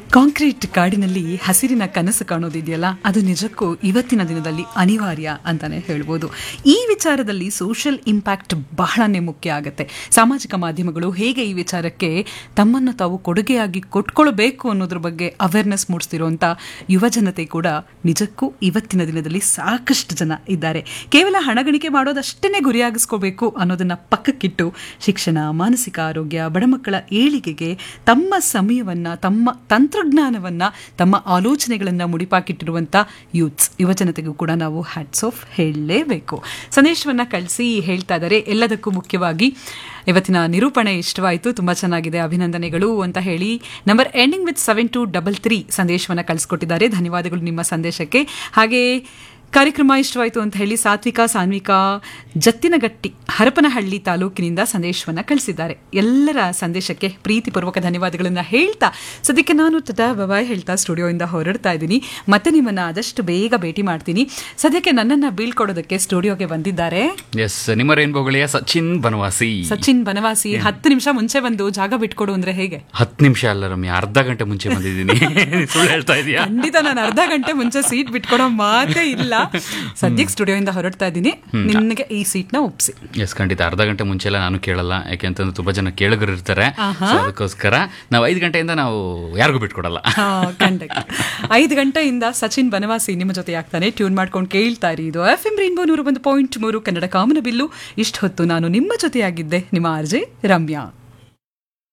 concrete ಕಾಡಿನಲ್ಲಿ ಹಸಿರಿನ ಕನಸು ಕಾಣೋದಿದೆಯಲ್ಲ ಅದು ನಿಜಕ್ಕೂ ಇವತ್ತಿನ ದಿನದಲ್ಲಿ ಅನಿವಾರ್ಯ ಅಂತಾನೆ ಹೇಳ್ಬೋದು ಈ ವಿಚಾರದಲ್ಲಿ ಸೋಷಿಯಲ್ ಇಂಪ್ಯಾಕ್ಟ್ ಬಹಳನೇ ಮುಖ್ಯ ಆಗುತ್ತೆ ಸಾಮಾಜಿಕ ಮಾಧ್ಯಮಗಳು ಹೇಗೆ ಈ ವಿಚಾರಕ್ಕೆ ತಮ್ಮನ್ನು ತಾವು ಕೊಡುಗೆಯಾಗಿ ಕೊಟ್ಕೊಳ್ಬೇಕು ಅನ್ನೋದ್ರ ಬಗ್ಗೆ ಅವೇರ್ನೆಸ್ ಮೂಡಿಸ್ತಿರುವಂಥ ಯುವ ಜನತೆ ಕೂಡ ನಿಜಕ್ಕೂ ಇವತ್ತಿನ ದಿನದಲ್ಲಿ ಸಾಕಷ್ಟು ಜನ ಇದ್ದಾರೆ ಕೇವಲ ಹಣಗಳಿಕೆ ಮಾಡೋದಷ್ಟೇ ಗುರಿಯಾಗಿಸ್ಕೋಬೇಕು ಅನ್ನೋದನ್ನ ಪಕ್ಕಕ್ಕಿಟ್ಟು ಶಿಕ್ಷಣ ಮಾನಸಿಕ ಆರೋಗ್ಯ ಬಡಮಕ್ಕಳ ಏಳಿಗೆಗೆ ತಮ್ಮ ಸಮಯವನ್ನ ತಮ್ಮ ತಂತ್ರಜ್ಞಾನವನ್ನ ತಮ್ಮ ಆಲೋಚನೆಗಳನ್ನ ಮುಡಿಪಾಕಿಟ್ಟಿರುವಂತ ಯೂತ್ಸ್ ಯುವಜನತೆಗೂ ಕೂಡ ನಾವು ಹ್ಯಾಟ್ಸ್ ಆಫ್ ಹೇಳಲೇಬೇಕು ಸಂದೇಶವನ್ನ ಕಳಿಸಿ ಹೇಳ್ತಾ ಇದ್ದಾರೆ ಎಲ್ಲದಕ್ಕೂ ಮುಖ್ಯವಾಗಿ ಇವತ್ತಿನ ನಿರೂಪಣೆ ಇಷ್ಟವಾಯಿತು ತುಂಬಾ ಚೆನ್ನಾಗಿದೆ ಅಭಿನಂದನೆಗಳು ಅಂತ ಹೇಳಿ number ending with seven two double three ಸಂದೇಶವನ್ನ ಕಳಿಸ್ಕೊಟ್ಟಿದ್ದಾರೆ ಧನ್ಯವಾದಗಳು ನಿಮ್ಮ ಸಂದೇಶಕ್ಕೆ ಹಾಗೆ ಕಾರ್ಯಕ್ರಮ ಇಷ್ಟವಾಯಿತು ಅಂತ ಹೇಳಿ ಸಾತ್ವಿಕ ಸಾನ್ವಿಕ ಜತ್ತಿನಗಟ್ಟಿ ಹರಪನಹಳ್ಳಿ ತಾಲೂಕಿನಿಂದ ಸಂದೇಶವನ್ನ ಕಳಿಸಿದ್ದಾರೆ ಎಲ್ಲರ ಸಂದೇಶಕ್ಕೆ ಪ್ರೀತಿಪೂರ್ವಕ ಧನ್ಯವಾದಗಳನ್ನ ಹೇಳ್ತಾ ಸದ್ಯಕ್ಕೆ ನಾನು ತಟಾ ಬಬಾಯ್ ಹೇಳ್ತಾ ಸ್ಟುಡಿಯೋಯಿಂದ ಹೊರಡ್ತಾ ಇದ್ದೀನಿ ಮತ್ತೆ ನಿಮ್ಮನ್ನ ಆದಷ್ಟು ಬೇಗ ಭೇಟಿ ಮಾಡ್ತೀನಿ ಸದ್ಯಕ್ಕೆ ನನ್ನನ್ನ ಬೀಳ್ಕೊಡೋದಕ್ಕೆ ಸ್ಟುಡಿಯೋಗೆ ಬಂದಿದ್ದಾರೆ ಎಸ್ ನಿಮ್ಮ ರೇನ್ಬೋಗಳಿಯ ಸಚಿನ್ ಬನವಾಸಿ ಸಚಿನ್ ಬನವಾಸಿ ಹತ್ತು ನಿಮಿಷ ಮುಂಚೆ ಬಂದು ಜಾಗ ಬಿಟ್ಕೊಡು ಅಂದ್ರೆ ಹೇಗೆ ಹತ್ತು ನಿಮಿಷ ಅಲ್ಲ ರಮ್ಯ ಅರ್ಧ ಗಂಟೆ ಮುಂಚೆ ಬಂದಿದ್ದೀನಿ ಸುಳ್ಳು ಹೇಳ್ತಾ ಇದೀಯಾ ಖಂಡಿತ ನಾನು ಅರ್ಧ ಗಂಟೆ ಮುಂಚೆ ಸೀಟ್ ಬಿಟ್ಕೊಡೋ ಮಾತೇ ಇಲ್ಲ ಸದ್ಯಕ್ಕೆ ಸ್ಟುಡಿಯೋಯಿಂದ ಹೊರಡ್ತಾ ಇದ್ದೀನಿ ನಿನಗೆ ಈ ಸೀಟ್ನ ಒಪ್ಸಿ ಎಸ್ ಖಂಡಿತ ಅರ್ಧ ಗಂಟೆ ಮುಂಚೆ ಎಲ್ಲ ನಾನು ಕೇಳಲ್ಲ ಯಾಕೆ ಅಂತಂದ್ರೆ ತುಂಬಾ ಜನ ಕೇಳುಗರು ಇರ್ತಾರೆ So ಅದಕ್ಕೋಸ್ಕರ ನಾವು ಐದು ಗಂಟೆಯಿಂದ ನಾವು ಯಾರಿಗೂ ಬಿಟ್ಕೊಡಲ್ಲ ಹಾ, ಖಂಡಿತ ಐದು ಗಂಟೆಯಿಂದ ಸಚಿನ್ ಬನವಾಸಿ ನಿಮ್ಮ ಜೊತೆ ಆಗ್ತಾನೆ ಟ್ಯೂನ್ ಮಾಡ್ಕೊಂಡು ಕೇಳ್ತಾ ಇರಿ ಇದು ಎಫ್ ಎಂ ರೈನ್ಬೋ ನೂರ ಒಂದು ಪಾಯಿಂಟ್ ಮೂರು ಕನ್ನಡ ಕಾಮನ ಬಿಲ್ಲು ಇಷ್ಟು ಹೊತ್ತು ನಾನು ನಿಮ್ಮ ಜೊತೆಯಾಗಿದ್ದೆ ನಿಮ್ಮ ಆರ್ಜೆ ರಮ್ಯಾ